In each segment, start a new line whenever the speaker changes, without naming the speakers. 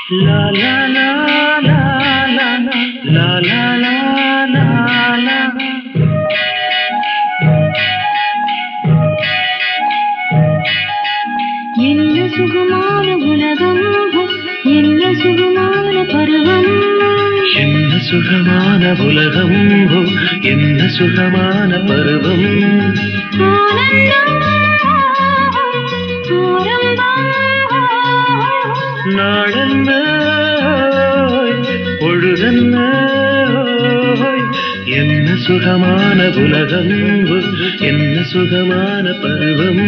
லா லா லா லா லா லா லா லா லா லா
என்ன சுகமான உலகம் என்ன சுகமான பருவம்
என்ன சுகமான உலகம் ஓ, என்ன சுகமான பருவம்
ஆனந்தம் ஆரம்பம்
நாடென்ன பொழுதென்ன என்ன சுகமான உலகம் ஓ, என்ன சுகமான பருவம்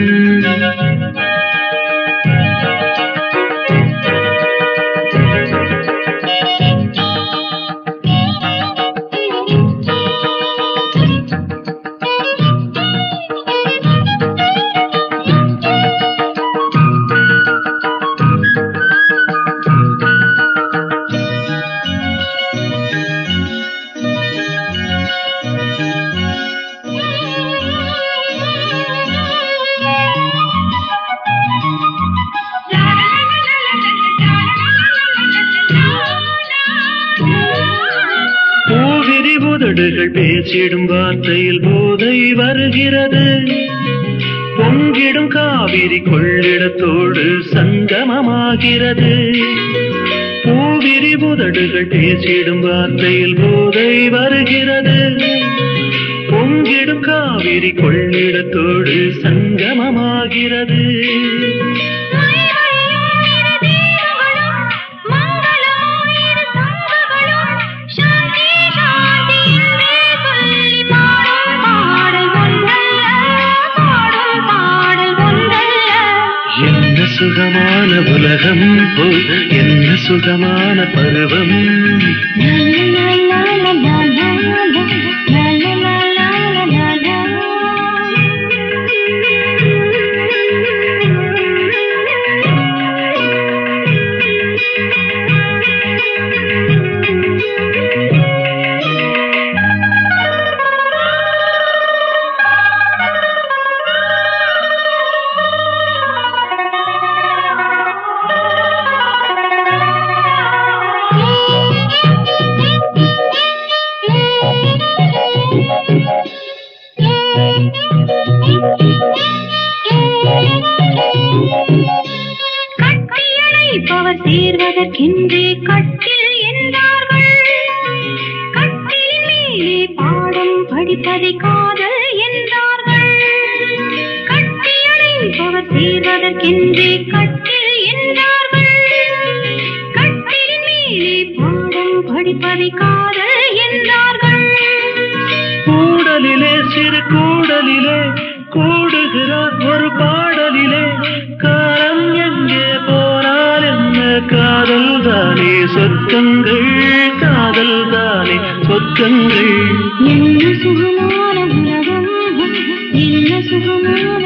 பூவிரி உதடுகள் பேசிடும் வார்த்தையில் போதை வருகிறது பொங்கிடும் காவிரி கொள்ளிடத்தோடு சங்கமமாகிறது பூவிரி உதடுகள் பேசிடும் வார்த்தையில் போதை வருகிறது பொங்கிடும் காவிரி கொள்ளிடத்தோடு சங்கமமாகிறது என்ன சுகமான உலகம் ஓ என்ன சுகமான பருவம்
கட்டியணைப்பவர் சேர்வதற்கென்றே கட்டில் என்றார்கள் கட்டிலின் மேலே பாடம் படிப்பதை காதல் என்றார்கள் கட்டியணைப்பவர் சேர்வதற்கென்றே கட்டில் என்றார்கள் கட்டிலின் மேலே பாடம் படிப்பதை காதல் என்றார்கள்
கூடலிலே சிறு கூடலிலே கூடுகிறார் ஒரு பாடலிலே காலம் எங்கே போனால் என்ன காதல் தானே சொர்க்கங்கள் காதல் தானே சொர்க்கங்கள்
என்ன சுகமான உலகம் என்ன சுகமான